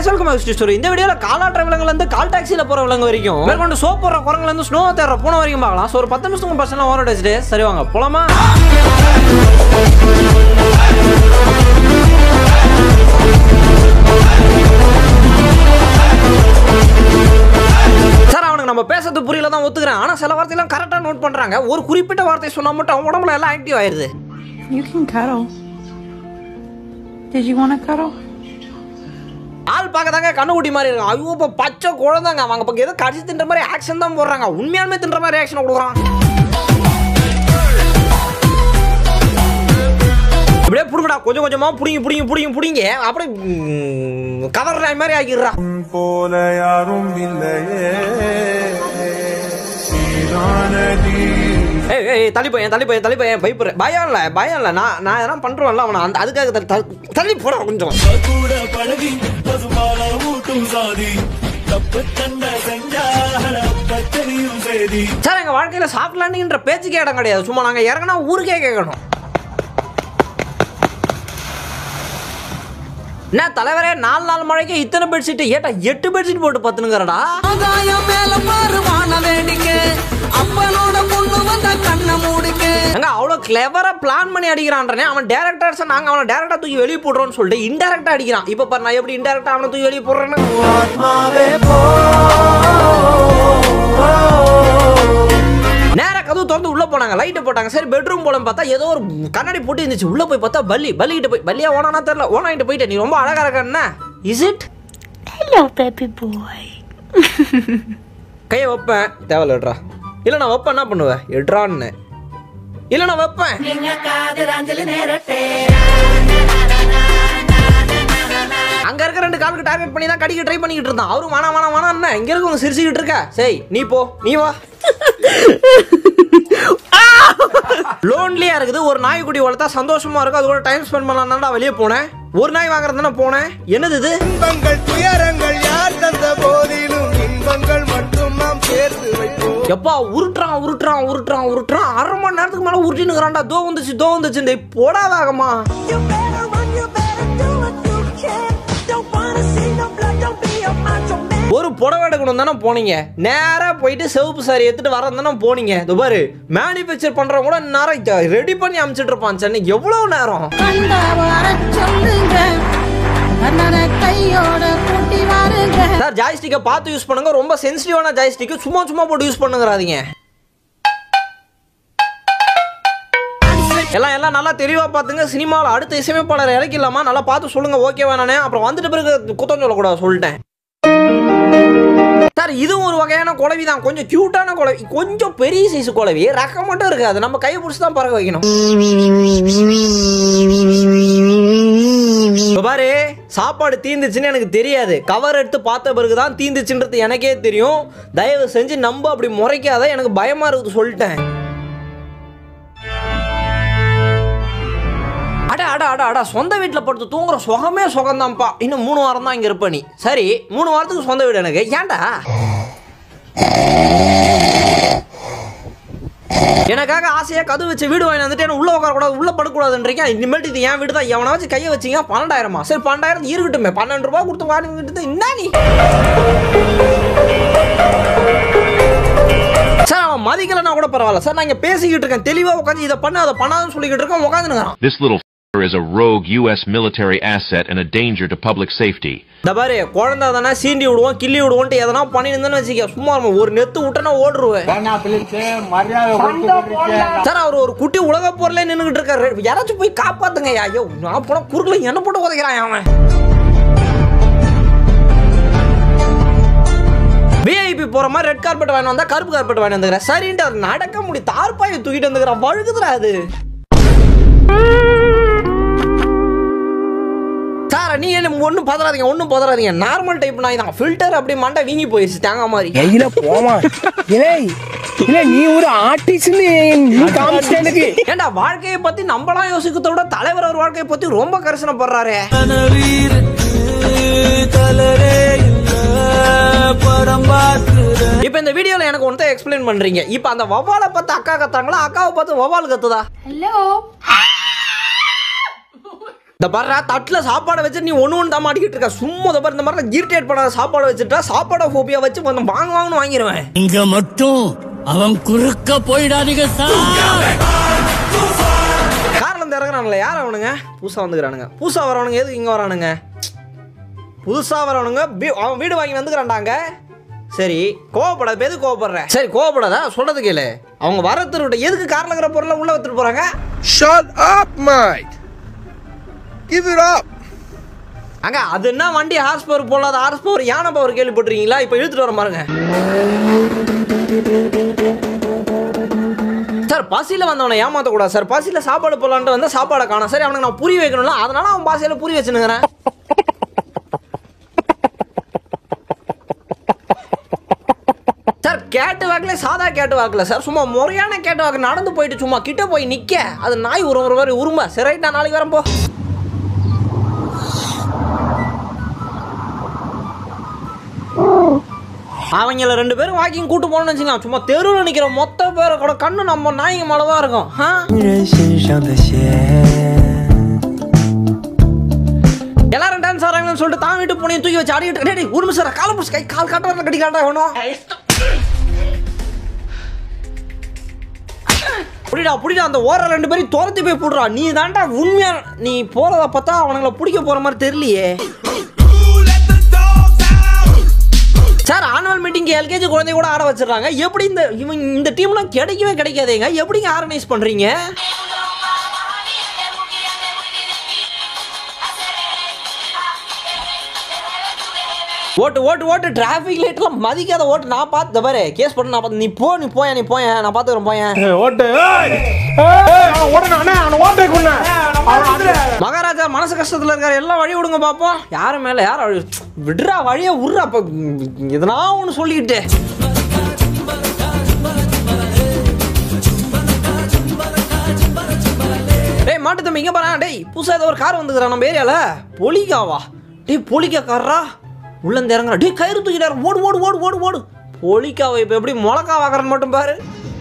Guys welcome to story இந்த வீடியோல காலாற்ற விலங்குல இருந்து கால் டாக்ஸில போற விலங்கு வரைக்கும் மேற்கொண்டு சோப் போடுற குரங்குல இருந்து ஸ்னோ தேடுற பூனை வரைக்கும் பார்க்கலாம் ஸோ ஒரு பத்து நிமிஷத்துக்கு பர்சன்ட் ஓவர் வச்சுட்டு சரி வாங்க போலாமா சார் அவனுக்கு நம்ம பேசுறது புரியல தான் ஒத்துக்கிறேன் ஆனா சில வார்த்தையெல்லாம் கரெக்டா நோட் பண்றாங்க ஒரு குறிப்பிட்ட வார்த்தை சொன்னா மட்டும் அவன் உடம்புல எல்லாம் ஆக்டிவ் ஆயிருது You can cuddle. Did you want to cuddle? ஆள் பார்க்க தாங்க கண்ணுக்குட்டி மாதிரி இருக்கும் ஐயோ இப்போ பச்சை குழந்தைங்க அவங்க பக்கம் ஏதோ கடிச்சு தின்ற மாதிரி ஆக்ஷன் தான் போடுறாங்க உண்மையாலுமே தின்ற மாதிரி ஆக்ஷன் கொடுக்குறான் இப்படியே புடுங்கடா கொஞ்சம் கொஞ்சமா புடிங்கி புடிங்கி புடிங்கி புடிங்க அப்படியே ம், கவர் நாய் மாதிரி ஆக்கிடுறா போல யாரும் இல்லையே நீதானடி ஏய் ஏய் தள்ளி போய் தள்ளி போய் தள்ளி போய் பயப்படுற பயம் இல்லை பயம் இல்லை நான் நான் எதனா பண்ணுறேன்ல அவனை அந்த அதுக்காக தள்ளி- தள்ளி- தள்ளி போட கொஞ்சம் கூட பழகி பசுமால ஊட்டும் சாதி தப்பு தண்ட செஞ்சால பச்சரியும் செய்தி சார் எங்கள் வாழ்க்கையில் சாஃப்ட் லேண்டிங்ன்ற பேச்சுக்கே இடம் கிடையாது சும்மா நாங்கள் இறங்கினா ஊருக்கே கேட்கணும் என்ன தலைவரே நாலு நாள் மழைக்கு இத்தனை பெட்ஷீட் ஏட்டா எட்டு பெட்ஷீட் போட்டு பத்துனுங்கிறடா ஆகாயம் மேல பாரு வான வேடிக்கை அப்பனோட பொண்ணு வந்த கண்ணை மூடிக்க எங்க அவ்வளோ கிளவரா பிளான் பண்ணி அடிக்கிறான்றனே அவன் டேரக்டர்ஸ் நாங்கள் அவனை டேரக்டா தூக்கி வெளியே போடுறோம்னு சொல்லிட்டு இன்டெரக்டா அடிக்கிறான் இப்போ பாரு நான் எப்படி இன்டெரக்டா அவனை தூக்கி வெளியே போடுறேன்னு நேரா கதவு திறந்து உள்ள போனாங்க லைட்டை போட்டாங்க சரி பெட்ரூம் போல பார்த்தா ஏதோ ஒரு கண்ணாடி போட்டு இருந்துச்சு உள்ள போய் பார்த்தா பல்லி பல்லி கிட்ட போய் பல்லியா ஓனானா தெரியல ஓனாயிட்டு போயிட்ட நீ ரொம்ப அழகா இருக்க என்ன is it Hello, baby boy. கையை வைப்பேன் தேவையில்லட்ரா இல்லை நான் வைப்பேன் என்ன பண்ணுவேன் எட்ரான்னு இல்லை நான் வைப்பேன் அங்க இருக்க ரெண்டு காலுக்கு டார்கெட் பண்ணி தான் கடிக்க ட்ரை பண்ணிக்கிட்டு இருந்தான் அவரும் வேணா வேணா வேணா என்ன இங்க இருக்கவங்க சிரிச்சுக்கிட்டு இருக்க சரி நீ போ நீ வா லோன்லியா இருக்குது ஒரு நாய்க்குட்டி வளர்த்தா சந்தோஷமா இருக்கும் அது கூட டைம் ஸ்பெண்ட் பண்ணலாம்னா வெளியே போனேன் ஒரு நாய் வாங்குறது போனேன் என்னது இது இன்பங்கள் துயரங்கள் யார் தந்த போதிலும் இன்பங்கள் மட்டும் நாம் சேர்த்து வைப்போம் எப்பா உருட்டுறான் உருட்டுறான் உருட்டுறான் உருட்டுறான் அரை மணி நேரத்துக்கு மேல உருட்டினுக்கிறான்டா தோ வந்துச்சு தோ வந்துச்சு இந்த போடா வேகமா You better run, you better do what you can. Don't wanna see no blood, don't be a macho man. ஒரு புடவை எடுக்கணும் தானே போனீங்க நேரா போயிட்டு சிவப்பு சாரி எடுத்துட்டு வரது தானே போனீங்க இது பாரு மேனுஃபேக்சர் பண்றவங்க கூட நேரம் ரெடி பண்ணி அமிச்சிட்டு இருப்பான் சென்னை எவ்வளவு நேரம் கண்ட வர சொல்லுங்க கண்ணனை கையோட கூட்டி வாருங்க சார் ஜாய்ஸ்டிக்கை பார்த்து யூஸ் பண்ணுங்க ரொம்ப சென்சிட்டிவான ஜாய்ஸ்டிக்கு சும்மா சும்மா போட்டு யூஸ் பண்ணுங்கிறாதீங்க எல்லாம் எல்லாம் நல்லா தெளிவாக பார்த்துங்க சினிமாவில் அடுத்த இசையமைப்பாளர் இறக்கிடலாமா நல்லா பார்த்து சொல்லுங்க ஓகேவா நானே அப்புறம் வந்துட்டு பிறகு குத்தம் சொல்லக்கூடாது சொல்லிட்டேன் சார் இதுவும் ஒரு வகையான குழவி தான் கொஞ்சம் கியூட்டான குழவி கொஞ்சம் பெரிய சைஸ் குழவி ரக்கம் மட்டும் இருக்காது நம்ம கையை பிடிச்சி தான் பறக்க வைக்கணும் இப்ப பாரு சாப்பாடு தீந்துச்சுன்னு எனக்கு தெரியாது கவர் எடுத்து பார்த்த பிறகு தான் தீந்துச்சுன்றது எனக்கே தெரியும் தயவு செஞ்சு நம்ப அப்படி முறைக்காத எனக்கு பயமா இருக்குது சொல்லிட்டேன் அட அட அட அட சொந்த வீட்டில் படுத்து தூங்குற சுகமே சுகம்தான்ப்பா இன்னும் மூணு வாரம் தான் இங்கே இருப்ப நீ சரி மூணு வாரத்துக்கு சொந்த வீடு எனக்கு ஏன்டா எனக்காக ஆசையா கது வச்ச வீடு வாங்கி வந்துட்டு என்ன உள்ள உட்காரக்கூடாது உள்ள படக்கூடாதுன்றீங்க இனிமேட்டு இது என் வீடு தான் எவனாச்சும் கையை வச்சீங்க பன்னெண்டாயிரமா சரி பன்னெண்டாயிரம் இருக்கட்டுமே பன்னெண்டு ரூபாய் கொடுத்து வாங்கிட்டு என்ன நீ சார் அவன் மதிக்கலைன்னா கூட பரவாயில்ல சார் நான் இங்க பேசிக்கிட்டு இருக்கேன் தெளிவா உட்காந்து இதை பண்ண அதை பண்ணாதுன்னு சொல்லிக்கிட்டு இருக்கேன் உட்காந்துருக்கான் This little f***er is a rogue U.S. military asset and a danger to public safety. இந்த பாரு குழந்தை தானே சீண்டி விடுவோம் கிள்ளி விடுவோன்ட்டு எதனா பண்ணியிருந்தேன்னு வச்சுக்க சும்மா இருமா, ஒரு நெத்து விட்டனா ஓடுருவேன் சார் அவர் ஒரு குட்டி உலக பொருளே நின்றுகிட்டு இருக்காரு யாராச்சும் போய் காப்பாத்துங்க ஐயோ நான் போனா குறுக்கல என்ன போட்டு உதைக்கிறான் அவன் விஐபி போற மாதிரி ரெட் கார்பெட் வாங்கி வந்தா கருப்பு கார்பெட் வாங்கி வந்துக்கிறேன் சரின்ட்டு அவர் நடக்க முடியும் தார்பாயை தூக்கிட்டு வந்துக்கிறான் வழுகுதுடா அது சார் நீ என்ன ஒன்றும் பதறாதீங்க ஒன்றும் பதறாதீங்க நார்மல் டைப் நாய் தான் ஃபில்டர் அப்படி மண்டை வீங்கி போயிடுச்சு தேங்காய் மாதிரி கையில போமா இல்லை இல்ல நீ ஒரு ஆர்டிஸ்ட்னு நீ காமிச்சிட்ட எனக்கு ஏண்டா வாழ்க்கையை பத்தி நம்மளாம் யோசிக்கிறத விட தலைவர் அவர் வாழ்க்கையை பத்தி ரொம்ப கரிசனப்படுறாரு கனவீருக்கு கலரே இல்ல படம் பார்க்கிற இப்போ இந்த வீடியோல எனக்கு ஒன்றத்தை எக்ஸ்பிளைன் பண்றீங்க இப்போ அந்த வவ்வாலை பார்த்து அக்கா கத்தாங்களா அக்காவை பார்த்து வவ்வால் கத்துதா Hello. இந்த பாரு தட்டுல சாப்பாடை வச்சு நீ ஒன்று ஒன்று தான் மாட்டிக்கிட்டு இருக்க சும்மா இந்த பாரு இந்த மாதிரி இரிட்டேட் பண்ணாத சாப்பாடை வச்சுட்டா சாப்பாடை ஃபோபியா வச்சு வந்து வாங்க வாங்கன்னு வாங்கிடுவேன் இங்க மட்டும் அவன் குறுக்க போயிடாதீங்க சார் கார்ல இருந்து இறங்குறானுங்களே யார் அவனுங்க புதுசா வந்துக்கிறானுங்க புதுசா வரவனுங்க எதுக்கு இங்க வரானுங்க புதுசா வரவனுங்க வீ- அவன் வீடு வாங்கி வந்துக்கிறான்டாங்க சரி கோவப்படாத இப்ப எதுக்கு கோவப்படுற சரி கோவப்படாதா சொல்றது கேளு அவங்க வரத்துருட்ட எதுக்கு கார்ல இருக்கிற பொருளை உள்ள வச்சுட்டு போறாங்க Shut up, mate! Give it up! அங்க அது என்ன வண்டி ஹார்ஸ் பவர் போடாத ஹார்ஸ் பவர் யானை பவர் கேள்விப்பட்டிருக்கீங்களா இப்போ இழுத்துட்டு வர பாருங்க சார் பசியில் வந்தவனை ஏமாத்தக்கூடாது சார் பசியில் சாப்பாடு போடலான்ட்டு வந்து சாப்பாடை காணோம் சரி அவனுக்கு நான் புரி வைக்கணும்ல அதனால அவன் பாசையில் புரி வச்சுனுங்கிறேன் சார் கேட்டு வாக்கில் சாதா கேட்டு வாக்கில் சார் சும்மா முறையான கேட்டு வாக்கு நடந்து போயிட்டு சும்மா கிட்ட போய் நிற்க அது நாய் உருவ மாதிரி உரும்ப சரி ரைட் நான் நாளைக்கு வரேன் போ அவங்கள ரெண்டு பேரும் வாக்கிங் கூட்டு போகணும்னு வச்சுக்கலாம் சும்மா தெருவில் நிற்கிற மொத்த பேரை கூட கண்ணு நம்ம நாய்ங்க மேலே தான் இருக்கும் ஆ? எல்லாரும் டான்ஸ் ஆறாங்கன்னு சொல்லிட்டு தான் வீட்டு போனையும் தூக்கி வச்சு ஆடிட்டு டேய், டேய் ஒரு நிமிஷம் கால பிடிச்சி கை கால் காட்டுறதுல கட்டி காட்டா வேணும் புடிடா புடிடா அந்த ஓர ரெண்டு பேரும் துரத்தி போய் போடுறா நீ தான்டா உண்மையா நீ போறத பார்த்தா அவனுங்கள பிடிக்க போற மாதிரி தெரியலையே சார் ஆனுவல் மீட்டிங் எல்கேஜி குழந்தை கூட ஆட வச்சிடுறாங்க எப்படி இந்த இவன் இந்த டீம்லாம் கிடைக்கவே கிடைக்காதேங்க எப்படிங்க ஆர்கனைஸ் பண்றீங்க ஓட்டு ஓட்டு ஓட்டு டிராஃபிக் லைட்லாம் மதிக்காத ஓட்டு நான் பார்த்து இந்த பாரு கேஸ் பண்ண நான் பார்த்து நீ போ நீ போய நீ போய நான் பார்த்துக்கிறேன் போயேன் ஓட்டு ஓடணும் அவனை ஓட்டை கொண்டு மகாராஜா மனசு கஷ்டத்துல இருக்காரு எல்லாம் வழி விடுங்க பாப்போம் யாரு மேல யார் வழி விடுறா வழிய விடுறா அப்ப எதனா ஒன்று சொல்லிக்கிட்டு டேய் மாட்டு தம்பி இங்க பாரு டேய் புதுசா ஏதோ ஒரு கார் வந்துக்கிறா நம்ம ஏரியால பொலிக்காவா டேய் பொலிக்கா காரா உள்ள இருந்து இறங்குறா டேய் கயிறு தூக்கிட்டாரு ஓடு ஓடு ஓடு ஓடு ஓடு பொலிக்காவை இப்ப எப்படி முளக்கா வாக்குறன்னு மட்டும் பாரு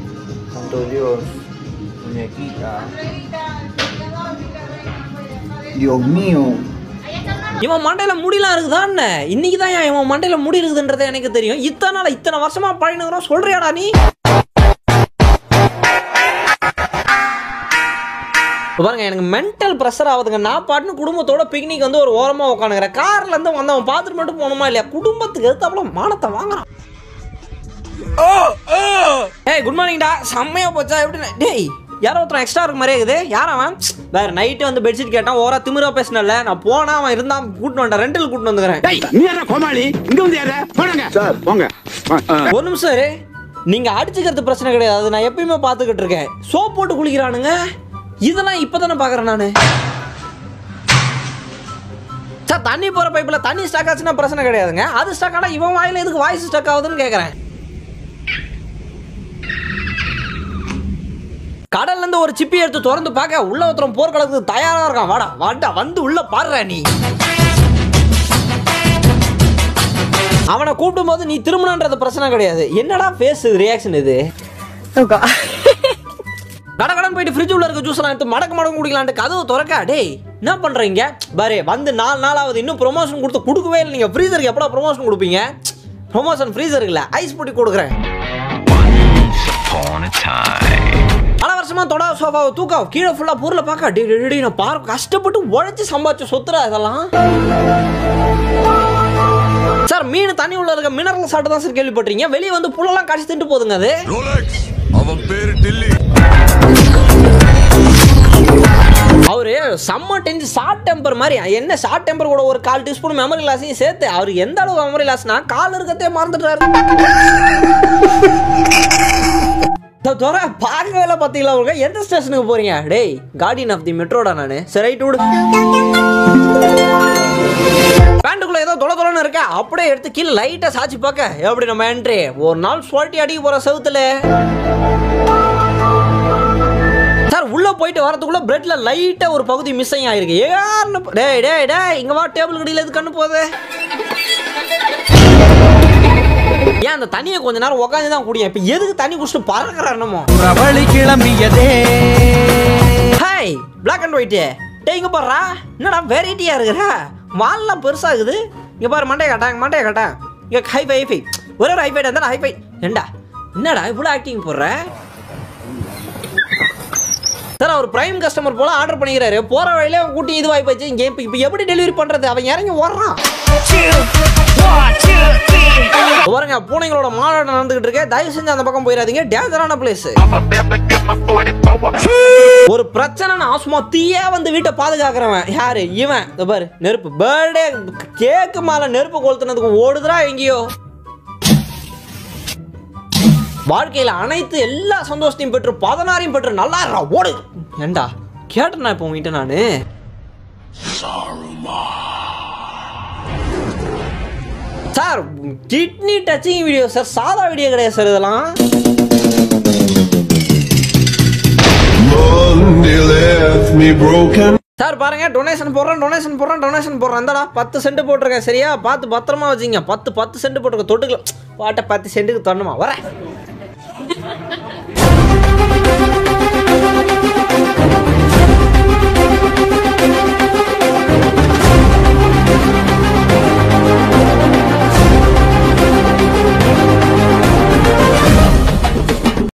இவன் மண்டையில முடியலாம் இருக்குதான்னு இன்னைக்கு தான் இவன் மண்டையில முடி இருக்குதுன்றது எனக்கு தெரியும் இத்தனை நாள் இத்தனை வருஷமா பழகினுக்கிறோம் சொல்றியாடா நீ இப்ப பாருங்க எனக்கு மென்டல் ப்ரெஷர் ஆகுதுங்க நான் பாட்டுன்னு குடும்பத்தோட பிக்னிக் வந்து ஒரு ஓரமா உட்காந்துக்கிறேன் கார்ல இருந்து வந்தவன் பார்த்துட்டு மட்டும் போகணுமா இல்லையா குடும்பத்துக்கு எதுத்தாப்புல மானத்தை வாங்குறான் ஏய் குட் மார்னிங்டா செம்மையா போச்சா எப்படி டேய் யாரோ ஒருத்தன் எக்ஸ்ட்ரா இருக்க மாதிரியே இருக்குது யார் அவன் வேற நைட்டு வந்து பெட்ஷீட் கேட்டான் ஓரா திமிரா பேசினல நான் போனா அவன் இருந்தான் கூட்டு வந்தேன் ரெண்டல் கூட்டு வந்துக்கிறேன் நீ யாரா கோமாளி இங்க வந்து யாரா போடுங்க சார் போங்க ஒரு நிமிஷம் இரு நீங்க அடிச்சுக்கிறது பிரச்சனை கிடையாது அது நான் எப்பயுமே பார்த்துக்கிட்டு இருக்கேன் சோப் போட்டு குளிக்கிறானுங்க இதெல்லாம் இப்பதானே பாக்குறேன் நானு சார் தண்ணி போற பைப்ல தண்ணி ஸ்டாக் ஆச்சுன்னா பிரச்சனை கிடையாதுங்க அது ஸ்டாக் ஆனா இவன் வாயில எதுக்கு வாய்ஸ் ஸ்டாக் ஆகுதுன்னு கேக்குறேன் கடல்ல இருந்து ஒரு சிப்பி எடுத்து திறந்து பார்க்க உள்ள ஒருத்தரம் போர்க்களத்துக்கு தயாரா இருக்கான் வாடா வாடா வந்து உள்ள பாடுற நீ அவனை கூப்பிடும் போது நீ திருமணன்றது பிரச்சனை கிடையாது என்னடா ஃபேஸ் ரியாக்ஷன் இது கடகடன் போயிட்டு ஃப்ரிட்ஜ் உள்ள இருக்க ஜூஸ் எல்லாம் எடுத்து மடக்கு மடக்கு குடிக்கலான்ட்டு கதவு திறக்க டேய் என்ன பண்றீங்க பாரு வந்து நாலு நாள் ஆகுது இன்னும் ப்ரொமோஷன் கொடுத்து கொடுக்கவே இல்லை நீங்க ஃப்ரீசருக்கு எப்படா ப்ரொமோஷன் கொடுப்பீங்க ப்ரொமோஷன் ஃப்ரீசர் இல்ல ஐஸ் போட்டு கொடுக்குறேன் பல வருஷமா தொட சோஃபாவை தூக்கா கீழே ஃபுல்லா பொருளை பார்க்க டே டே, டே, நான் பாரு கஷ்டப்பட்டு உழைச்சு சம்பாதிச்ச சொத்துறா இதெல்லாம் சார் மீன் தண்ணி உள்ள இருக்க மினரல் சாப்பிட்டு தான் சார் கேள்விப்பட்டீங்க வெளியே வந்து புல்லெல்லாம் கடிச்சு தின்ட்டு போதுங்க அது அவன் பேரு டில்லி அவரு செம்ம டென்ஸ் ஷார்ட் டெம்பர் மாதிரி என்ன ஷார்ட் டெம்பர் கூட ஒரு கால் டீஸ்பூன் மெமரி லாஸையும் சேர்த்து அவர் எந்த அளவு மெமரி லாஸ்னா கால் இருக்கத்தே மறந்துட்டாரு தோற பார்க்கவே இல்லை பார்த்தீங்களா உங்களுக்கு எந்த ஸ்டேஷனுக்கு போறீங்க டேய் கார்டியன் ஆஃப் தி மெட்ரோடா நானு சரி ரைட் விடு பேண்ட்டுக்குள்ள ஏதோ தொலை தொலைன்னு இருக்க அப்படியே எடுத்து கீழே லைட்டா சாச்சி பார்க்க எப்படி நம்ம என்ட்ரி ஒரு நாள் சுவாட்டி அடிக்க போற செவுத்துல சார் உள்ள போயிட்டு வரதுக்குள்ள பிரெட்ல லைட்டா ஒரு பகுதி மிஸ் ஆயிருக்கு ஏன்னு ப- டேய் டேய் டேய் இங்க வா டேபிள் கடியில எது கண்ணு போகுது ஏன் அந்த தண்ணியை கொஞ்ச நேரம் உட்காந்து தான் குடியும் இப்ப எதுக்கு தண்ணி குடிச்சிட்டு பறக்குற என்னமோ பிரபலி கிளம்பியதே ஹாய் பிளாக் அண்ட் ஒயிட் டேய் இங்கே பாடுறா என்னடா வெரைட்டியாக இருக்கிற வால்லாம் பெருசாகுது இங்கே பாரு மண்டையை காட்டாங்க மண்டையை காட்டாங்க இங்கே ஹைஃபை ஹைஃபை ஒரே ஒரு ஹைஃபை இருந்தால் ஹைஃபை ஏண்டா என்னடா இவ்வளோ ஆக்டிங் போடுற சார் அவர் பிரைம் கஸ்டமர் போல ஆர்டர் பண்ணிக்கிறாரு போற வழியில அவன் கூட்டி இது வாய்ப்பு வச்சு இங்கே இப்போ எப்படி டெலிவரி பண்றது அவன் இறங்கி ஓடுறான் பாருங்க பூனைங்களோட மாநாடு நடந்துகிட்டு இருக்கு தயவு செஞ்சு அந்த பக்கம் போயிடாதீங்க டேஞ்சரான பிளேஸ் ஒரு பிரச்சனை சும்மா தீயா வந்து வீட்டை பாதுகாக்கிறவன் யாரு இவன் இதோ பாரு நெருப்பு பர்த்டே கேக்கு மேல நெருப்பு கொளுத்துனதுக்கு ஓடுதுடா எங்கேயோ வாழ்க்கையில அனைத்து எல்லா சந்தோஷத்தையும் பெற்று பதினாறையும் பெற்று நல்லா இருடா ஓடு ஏண்டா கேட்டேனா இப்போ உங்ககிட்ட நானு sir kidney touching video sir சாதா வீடியோ கிடையாது சார் இதெல்லாம் Monday left me broken. Sir பாருங்க டொனேஷன் போடுறேன் டொனேஷன் போடுறேன் டொனேஷன் போடுறேன் இந்தடா பத்து சென்ட் போட்டிருக்கேன் சரியா பார்த்து பத்திரமா வச்சுங்க பத்து பத்து சென்ட் போட்டிருக்க தொட்டுக்கலாம் பாட்டை பத்து சென்ட்டுக்கு தரணுமா வரேன்